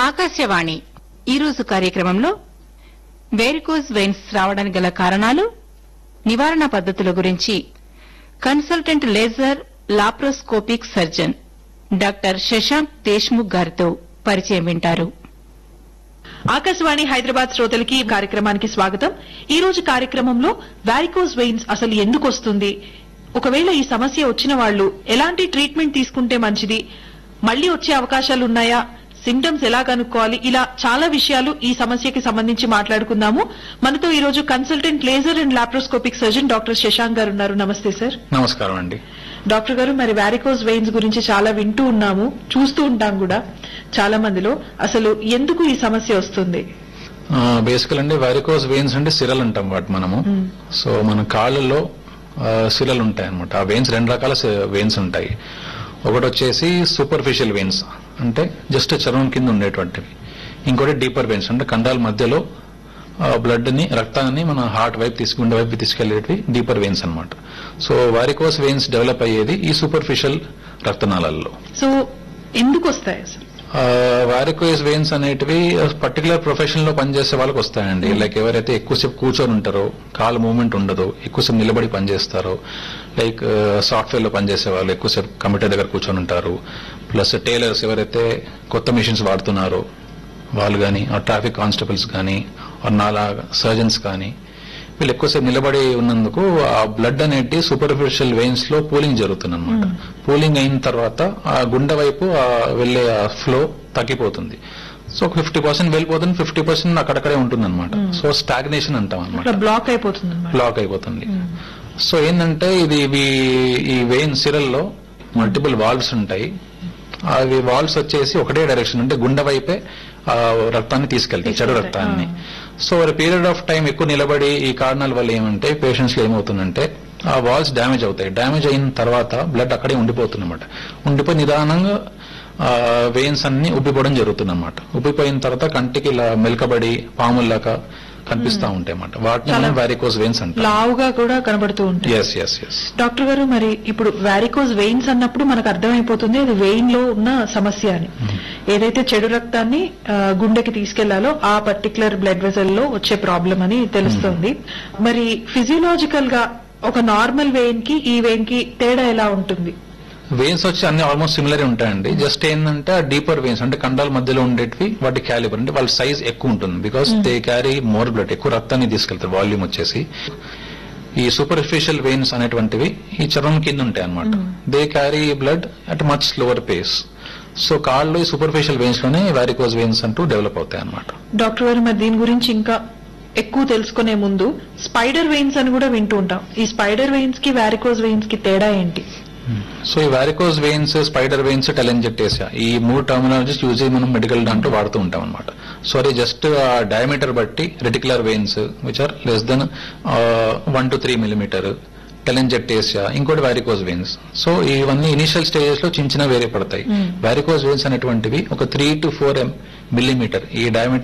ఆకాశవాణి ఈరోజు కార్యక్రమంలో varicose veins రావడానికి గల కారణాలు నివారణ పద్ధతుల గురించి consultant laser laparoscopic surgeon doctor Shashank Deshmukh గారితో పరిచయం వింటారు ఆకాశవాణి హైదరాబాద్ శ్రోతలకి ఈ కార్యక్రమానికి స్వాగతం ఈ రోజు కార్యక్రమంలో వారికోజ్ వెయిన్స్ అసలు ఎందుకు వస్తుంది ఒకవేళ ఈ సమస్య వచ్చిన వాళ్ళు ఎలాంటి ట్రీట్మెంట్ తీసుకుంటే మంచిది మళ్ళీ వచ్చే అవకాశాలు ఉన్నాయా సిమ్టమ్స్ ఎలా కనుక్కోవాలి ఇలా చాలా విషయాలు ఈ సమస్యకి సంబంధించి మాట్లాడుకుందాము మనతో ఈ రోజు consultant laser and laparoscopic surgeon doctor Shashank garu ఉన్నారు నమస్తే సార్ నమస్కారం అండి డాక్టర్ గారు మరి వారికోజ్ వెయిన్స్ గురించి చాలా వింటూ ఉన్నాము చూస్తూ ఉంటాం కూడా చాలా మందిలో అసలు ఎందుకు ఈ సమస్య వస్తుంది బేసికల్ అండి వారికోస్ వెయిన్స్ అంటే సిరలు అంటాం వాటి మనము సో మన కాళ్ళల్లో ఆ, సిరలు ఉంటాయి అనమాట ఆ వెయిన్స్ రెండు రకాల వెయిన్స్ ఉంటాయి ఒకటి వచ్చేసి సూపర్ఫిషియల్ వెయిన్స్ అంటే జస్ట్ చర్మం కింద ఉండేటువంటివి ఇంకోటి డీపర్ వెయిన్స్ అంటే కండాల మధ్యలో బ్లడ్ ని రక్తాన్ని మన హార్ట్ వైపు తీసుకు గుండె వైపు తీసుకెళ్లేటివి డీపర్ వెయిన్స్ అన్నమాట సో వారికోస్ వెయిన్స్ డెవలప్ అయ్యేది ఈ సూపర్ఫిషియల్ రక్తనాళాల్లో సో ఎందుకు వస్తాయి అసలు వారికోయిస్ వెయిన్స్ అనేటివి పర్టికులర్ ప్రొఫెషన్ లో పనిచేసే వాళ్ళకి వస్తాయండి లైక్ ఎవరైతే ఎక్కువసేపు కూర్చొని ఉంటారో కాలు మూవ్మెంట్ ఉండదు ఎక్కువసేపు నిలబడి పనిచేస్తారో లైక్ సాఫ్ట్వేర్ లో పనిచేసే వాళ్ళు ఎక్కువసేపు కంప్యూటర్ దగ్గర కూర్చొని ఉంటారు ప్లస్ టైలర్స్ ఎవరైతే కొత్త మిషన్స్ వాడుతున్నారో వాళ్ళు కానీ ఆ ట్రాఫిక్ కానిస్టేబుల్స్ కానీ నాలా సర్జన్స్ కానీ వీళ్ళు ఎక్కువసేపు నిలబడి ఉన్నందుకు ఆ బ్లడ్ అనేది సూపర్ఫిషియల్ వెయిన్స్ లో పూలింగ్ జరుగుతుంది అనమాట పూలింగ్ అయిన తర్వాత ఆ గుండె వైపు ఆ వెళ్లే ఫ్లో తగ్గిపోతుంది సో ఫిఫ్టీ పర్సెంట్ వెళ్ళిపోతుంది ఫిఫ్టీ పర్సెంట్ అక్కడక్కడే ఉంటుంది అనమాట సో స్టాగ్నేషన్ అంటాం అనమాట ఇట్లా బ్లాక్ అయిపోతుంది అనమాట బ్లాక్ అయిపోతుంది సో ఏంటంటే ఇది ఇవి ఈ వెయిన్ సిరల్లో మల్టిపుల్ వాల్వ్స్ ఉంటాయి అవి వాల్వ్స్ వచ్చేసి ఒకటే డైరెక్షన్ అంటే గుండె వైపే ఆ రక్తాన్ని తీసుకెళ్తాయి చెడు తీసుకెళ్తాయి, రక్తాన్ని సో ఒక పీరియడ్ ఆఫ్ టైం ఎక్కువ నిలబడి ఈ కారణాల వల్ల ఏమంటే పేషెంట్స్ లో ఏమవుతుందంటే ఆ వాల్స్ డ్యామేజ్ అవుతాయి డ్యామేజ్ అయిన తర్వాత బ్లడ్ అక్కడే ఉండిపోతుంది అనమాట ఉండిపోయి నిదానంగా వెయిన్స్ అన్ని ఉబ్బిపోవడం జరుగుతుంది అనమాట ఉబ్బిపోయిన తర్వాత కంటికి ఇలా మెలకబడి పాముల్లాగా కనిపిస్తా ఉంటాయి అన్నమాట వాటిని మనం వారికోస్ వెయిన్స్ అంటాం లావుగా కూడా కనబడుతూ ఉంటాయి ఎస్ ఎస్ ఎస్ డాక్టర్ గారు మరి ఇప్పుడు వారికోజ్ వెయిన్స్ అన్నప్పుడు మనకు అర్థమైపోతుంది అది వెయిన్ లో ఉన్న సమస్య అని ఏదైతే చెడు రక్తాన్ని ఆ, గుండెకి తీసుకెళ్లాలో ఆ పర్టికులర్ బ్లడ్ వెజల్ లో వచ్చే ప్రాబ్లం అని తెలుస్తోంది మరి ఫిజియలాజికల్ గా ఒక నార్మల్ వెయిన్ కి ఈ వెయిన్ కి తేడా ఎలా ఉంటుంది వెయిన్స్ వచ్చి అన్ని ఆల్మోస్ట్ సిమిలర్ ఉంటాయండి జస్ట్ ఏంటంటే ఆ డీపర్ వెయిన్స్ అంటే కండాల మధ్యలో ఉండేటివి వాటి క్యాలిబర్ అంటే వాళ్ళ సైజ్ ఎక్కువ ఉంటుంది because they carry more blood ఎక్కువ రక్తాన్ని తీసుకెళ్తారు వాల్యూమ్ వచ్చేసి ఈ సూపర్ఫిషియల్ వెయిన్స్ అనేటువంటివి ఈ చర్మం కింద ఉంటాయి అనమాట they carry blood at much slower pace so కాళ్ళు ఈ సూపర్ఫిషియల్ వెయిన్స్ లోనే వారికోజ్ వెయిన్స్ అంటూ డెవలప్ అవుతాయి అనమాట డాక్టర్ గారు మరి దీని గురించి ఇంకా ఎక్కువ తెలుసుకునే ముందు స్పైడర్ వెయిన్స్ అని కూడా వింటూ ఉంటాం ఈ స్పైడర్ వెయిన్స్ కి వారికోజ్ వెయిన్స్ కి తేడా ఏంటి సో ఈ varicose veins spider veins telangiectasia ఈ మూడు టర్మినాలజీస్ యూజ్ మనం మెడికల్ దాంట్లో వాడుతూ ఉంటాం అనమాట సో అది జస్ట్ ఆ డయామీటర్ బట్టి reticular veins which are less than one two three millimetre telangiectasia ఇంకోటి వారికోజ్ వెయిన్స్ సో ఇవన్నీ ఇనిషియల్ స్టేజెస్ లో చిన్న చిన్న వేరే పడతాయి వారికోజ్ వెయిన్స్ అనేటువంటివి ఒక three two four M millimetre ఈ డయామీటర్